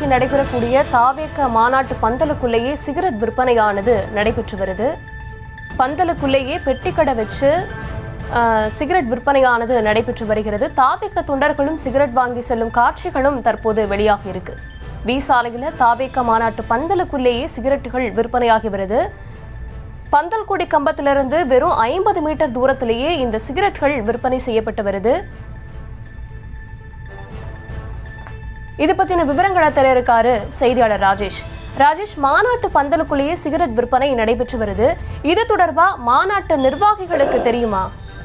நடைபெறக்கூடிய தாவேக்க மாநாட்டு பந்தலுக்குள்ளேயே சிகரெட் விற்பனையானது நடைபெற்று வருது பந்தலுக்குள்ளேயே பெட்டிக்கடை வச்சு அஹ், சிகரெட் விற்பனையானது நடைபெற்று வருகிறது தாவேக்க தொண்டர்களும் சிகரெட் வாங்கி செல்லும் காட்சிகளும் தற்போது வெளியாகி இருக்கு வி சாலையில் தாவேக்க மாநாட்டு பந்தலுக்குள்ளேயே சிகரெட்டுகள் விற்பனையாகி வருது பந்தல்குடி கம்பத்திலிருந்து வெறும் ஐம்பது மீட்டர் தூரத்திலேயே இந்த சிகரெட்கள் விற்பனை செய்யப்பட்டு வருது இது பத்தின விவரங்களை தர இருக்காரு செய்தியாளர் ராஜேஷ் ராஜேஷ் மாநாட்டு பந்தலுக்குள்ளேயே சிகரெட் விற்பனை நடைபெற்று வருது இது தொடர்பா மாநாட்டு நிர்வாகிகளுக்கு தெரியுமா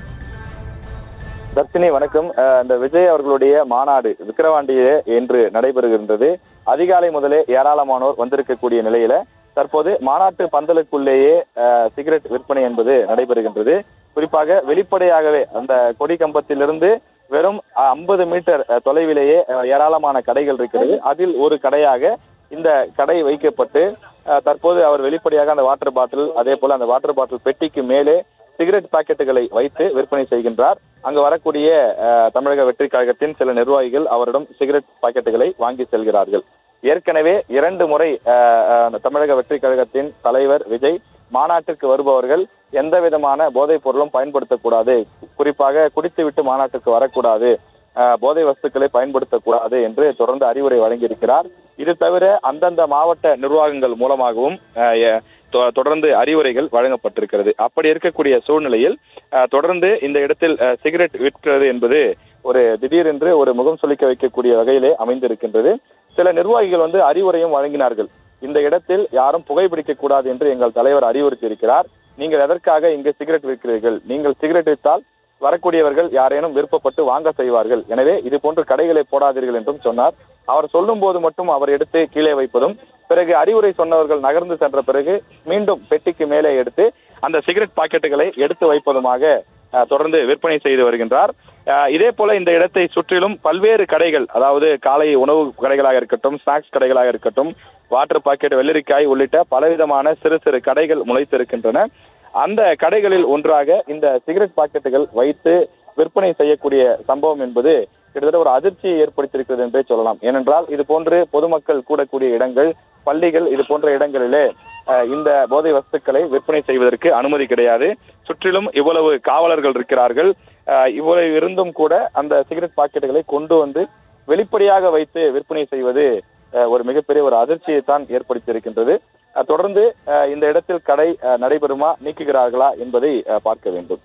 தர்ஷினி வணக்கம் அஹ் இந்த விஜய் அவர்களுடைய மாநாடு விக்கிரவாண்டியே இன்று நடைபெறுகின்றது அதிகாலை முதலே ஏராளமானோர் வந்திருக்கக்கூடிய நிலையில தற்போது மாநாட்டு பந்தலுக்குள்ளேயே அஹ், சிகரெட் விற்பனை என்பது நடைபெறுகின்றது குறிப்பாக வெளிப்படையாகவே அந்த கொடி கம்பத்திலிருந்து வெறும் ஐம்பது மீட்டர் அஹ், தொலைவிலேயே அஹ், ஏராளமான கடைகள் இருக்கிறது அதில் ஒரு கடையாக இந்த கடை வைக்கப்பட்டு அஹ், தற்போது அவர் வெளிப்படையாக அந்த வாட்டர் பாட்டில் அதே போல அந்த வாட்டர் பாட்டில் பெட்டிக்கு மேலே சிகரெட் பாக்கெட்டுகளை வைத்து விற்பனை செய்கின்றார் அங்கு வரக்கூடிய அஹ், தமிழக வெற்றி கழகத்தின் சில நிர்வாகிகள் அவரிடம் சிகரெட் பாக்கெட்டுகளை வாங்கி செல்கிறார்கள் ஏற்கனவே இரண்டு முறை அஹ், அஹ், அந்த தமிழக வெற்றி கழகத்தின் தலைவர் விஜய் மாநாட்டிற்கு வருபவர்கள் எந்த விதமான போதைப் பொருளும் பயன்படுத்தக்கூடாது குறிப்பாக குடித்துவிட்டு மாநாட்டுக்கு வரக்கூடாது அஹ், போதை வஸ்துக்களை பயன்படுத்தக்கூடாது என்று தொடர்ந்து அறிவுரை வழங்கியிருக்கிறார் இது தவிர அந்தந்த மாவட்ட நிர்வாகங்கள் மூலமாகவும் அஹ், எ- தொ- தொடர்ந்து அறிவுரைகள் வழங்கப்பட்டிருக்கிறது அப்படி இருக்கக்கூடிய சூழ்நிலையில் அஹ், தொடர்ந்து இந்த இடத்தில் அஹ், சிகரெட் விற்கிறது என்பது ஒரு திடீரென்று ஒரு முகம் சுளிக்க வைக்கக்கூடிய வகையிலே அமைந்திருக்கின்றது சில நிர்வாகிகள் வந்து அறிவுரையும் வழங்கினார்கள் இந்த இடத்தில் யாரும் புகைப்பிடிக்க கூடாது என்று எங்கள் தலைவர் அறிவுறுத்தியிருக்கிறார் நீங்கள் எதற்காக இங்கு சிகரெட் விற்கிறீர்கள் நீங்கள் சிகரெட் விற்றால் வரக்கூடியவர்கள் யாரேனும் விருப்பப்பட்டு வாங்க செய்வார்கள் எனவே இது போன்று கடைகளை போடாதீர்கள் என்றும் சொன்னார் அவர் சொல்லும் போது மட்டும் அவர் எடுத்து கீழே வைப்பதும் பிறகு அறிவுரை சொன்னவர்கள் நகர்ந்து சென்ற பிறகு மீண்டும் பெட்டிக்கு மேலே எடுத்து அந்த சிகரெட் பாக்கெட்டுகளை எடுத்து வைப்பதுமாக அஹ், தொடர்ந்து விற்பனை செய்து வருகின்றார் அஹ், இதே போல இந்த இடத்தை சுற்றிலும் பல்வேறு கடைகள் அதாவது காலை உணவு கடைகளாக இருக்கட்டும் ஸ்நாக்ஸ் கடைகளாக இருக்கட்டும் வாட்டர் பாக்கெட் வெள்ளரிக்காய் உள்ளிட்ட பலவிதமான சிறு சிறு கடைகள் முளைத்திருக்கின்றன அந்த கடைகளில் ஒன்றாக இந்த சிகரெட் பாக்கெட்டுகள் வைத்து விற்பனை செய்யக்கூடிய சம்பவம் என்பது கிட்டத்தட்ட ஒரு அதிர்ச்சியை ஏற்படுத்தியிருக்கிறது என்றே சொல்லலாம் ஏனென்றால் இது போன்று பொதுமக்கள் கூடக்கூடிய இடங்கள் பள்ளிகள் இது போன்ற இடங்களிலே அஹ், இந்த போதை வஸ்துக்களை விற்பனை செய்வதற்கு அனுமதி கிடையாது சுற்றிலும் இவ்வளவு காவலர்கள் இருக்கிறார்கள் அஹ், இவ்வளவு இருந்தும் கூட அந்த சிகரெட் பாக்கெட்டுகளை கொண்டு வந்து வெளிப்படையாக வைத்து விற்பனை செய்வது அஹ், ஒரு மிகப்பெரிய ஒரு அதிர்ச்சியை தான் ஏற்படுத்தியிருக்கின்றது அஹ், தொடர்ந்து அஹ், இந்த இடத்தில் கடை அஹ், நடைபெறுமா நீக்குகிறார்களா என்பதை அஹ், பார்க்க வேண்டும்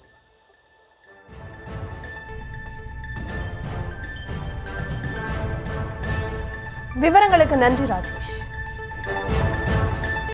விவரங்களுக்கு நன்றி ராஜேஷ்